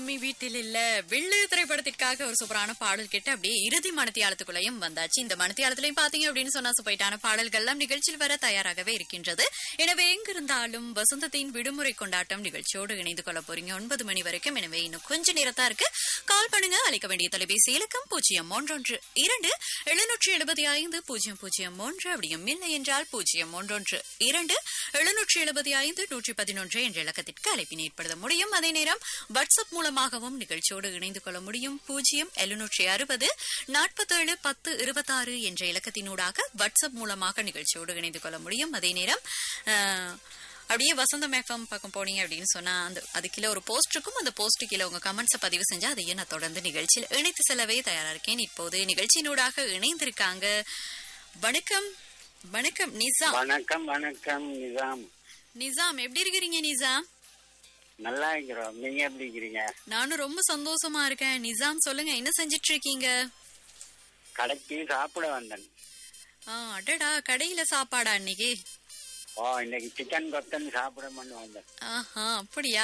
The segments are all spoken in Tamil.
மம்மி வீட்டில் இல்ல வெள்ளு திரைப்படத்திற்காக ஒரு சூப்பரான பாடல் கேட்டு அப்படியே இறுதி மனத்தியாலத்துக்குள்ளேயும் வந்தாச்சு இந்த மனத்தியாலத்திலையும் பாத்தீங்க அப்படின்னு சொன்னா சுப்பைட்டான பாடல்கள் எல்லாம் நிகழ்ச்சியில் வர தயாராகவே இருக்கின்றது எனவே எங்கிருந்தாலும் வசந்தத்தின் விடுமுறை கொண்டாட்டம் நிகழ்ச்சியோடு இணைந்து கொள்ள போறீங்க ஒன்பது மணி வரைக்கும் எனவே இன்னும் கொஞ்ச நேரத்தா இருக்கு கால் பண்ணுங்க அழைக்க வேண்டிய தொலைபேசி இலக்கம் பூஜ்ஜியம் ஒன்றொன்று இரண்டு எழுநூற்றி எழுபத்தி ஐந்து பூஜ்ஜியம் பூஜ்ஜியம் ஒன்று அப்படியும் இல்லை என்றால் பூஜ்ஜியம் ஒன்றொன்று இரண்டு எழுநூற்றி எழுபத்தி ஐந்து நூற்றி பதினொன்று என்ற இலக்கத்திற்கு அழைப்பினை ஏற்படுத்த முடியும் அதே நேரம் வாட்ஸ்அப் மூலமாகவும் நிகழ்ச்சியோடு இணைந்து கொள்ள முடியும் பூஜ்ஜியம் எழுநூற்றி அறுபது நாற்பத்தேழு பத்து இருபத்தாறு என்ற இலக்கத்தினூடாக வாட்ஸ்அப் மூலமாக நிகழ்ச்சியோடு இணைந்து கொள்ள முடியும் அதே நேரம் அஹ், அப்படியே வசந்தம் எஃப்எம் பக்கம் போனீங்க அப்படின்னு சொன்னா அந்த அது கீழே ஒரு போஸ்ட் இருக்கும் அந்த போஸ்ட் கீழே உங்க கமெண்ட்ஸை பதிவு செஞ்சா அதையே நான் தொடர்ந்து நிகழ்ச்சியில் இணைத்து செல்லவே தயாரா இருக்கேன் இப்போது நிகழ்ச்சியினூடாக இணைந்திருக்காங்க வணக்கம் வணக்கம் நிசாம் வணக்கம் வணக்கம் நிசாம் நிசாம் எப்படி இருக்கிறீங்க நிசாம் நல்லா இருக்கிறோம் நீங்க எப்படி இருக்கிறீங்க நானும் ரொம்ப சந்தோஷமா இருக்கேன் நிசாம் சொல்லுங்க என்ன செஞ்சிட்டு இருக்கீங்க கடைக்கு சாப்பிட வந்தேன் ஆ, அடடா கடையில சாப்பாடா அன்னைக்கு ஓ இன்னைக்கு சிக்கன் கொத்தன் சாப்பிட பண்ணி வந்தேன் ஆஹா அப்படியா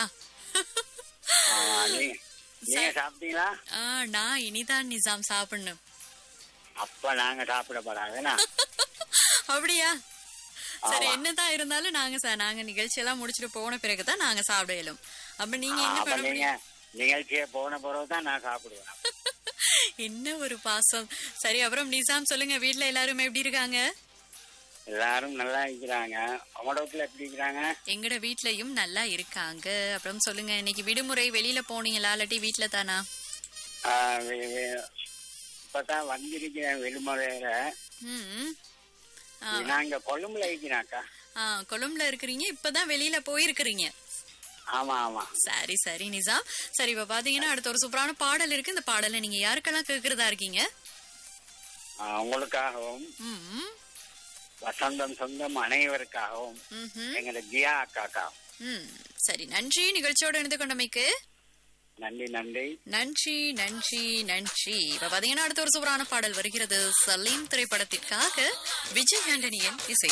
ஆ, நீ- நீங்க சாப்பிட்டீங்களா ஆ, நான் இனிதான் நிசாம் சாப்பிடணும் அப்ப நாங்க சாப்பிடப்படாதுன்னா அப்படியா சரி என்னதான் இருந்தாலும் நாங்க ச- நாங்க நிகழ்ச்சி எல்லாம் முடிச்சிட்டு போன பிறகுதான் நாங்க சாப்பிட இயலும் அப்ப நீங்க என்ன அப்ப பண்ண நீங்க நிகழ்ச்சியை போன பிறகு தான் நான் சாப்பிடுவேன் என்ன ஒரு பாசம் சரி அப்புறம் நிசாம் சொல்லுங்க வீட்ல எல்லாரும் எப்படி இருக்காங்க எல்லாரும் நல்லா இருக்கிறாங்க உங்களோட வீட்டுல எப்படி இருக்கிறாங்க எங்கட வீட்லயும் நல்லா இருக்காங்க அப்புறம் சொல்லுங்க இன்னைக்கு விடுமுறை வெளியில போனீங்களா இல்லாட்டி வீட்ல தானா ஆ, வே- வே- இப்பதான் வந்திருக்கிறேன் விடுமுறையில ம் ஆ, நாங்க கொழும்புல இருக்கிறாக்கா ஆ, கொழும்புல இருக்கிறீங்க இப்பதான் வெளியில போயிருக்கிறீங்க ஆமா ஆமா சரி சரி நிசாம் சரி இப்ப பாத்தீங்கன்னா அடுத்த ஒரு சூப்பரான பாடல் இருக்கு இந்த பாடலை நீங்க யாருக்கெல்லாம் கேக்குறதா இருக்கீங்க ஆ, உங்களுக்காகவும் ம் வசந்தம் சொந்தம் அனைவருக்காகவும் ம்ஹும். எங்களை ஜியா அக்காக்காவும் ம் சரி நன்றி நிகழ்ச்சியோட இணைந்து கொண்டமைக்கு நன்றி நன்றி நன்றி நன்றி நன்றி இப்ப பாத்தீங்கன்னா அடுத்த ஒரு சூப்பரான பாடல் வருகிறது சலீம் திரைப்படத்திற்காக விஜய் ஆண்டனியன் இசை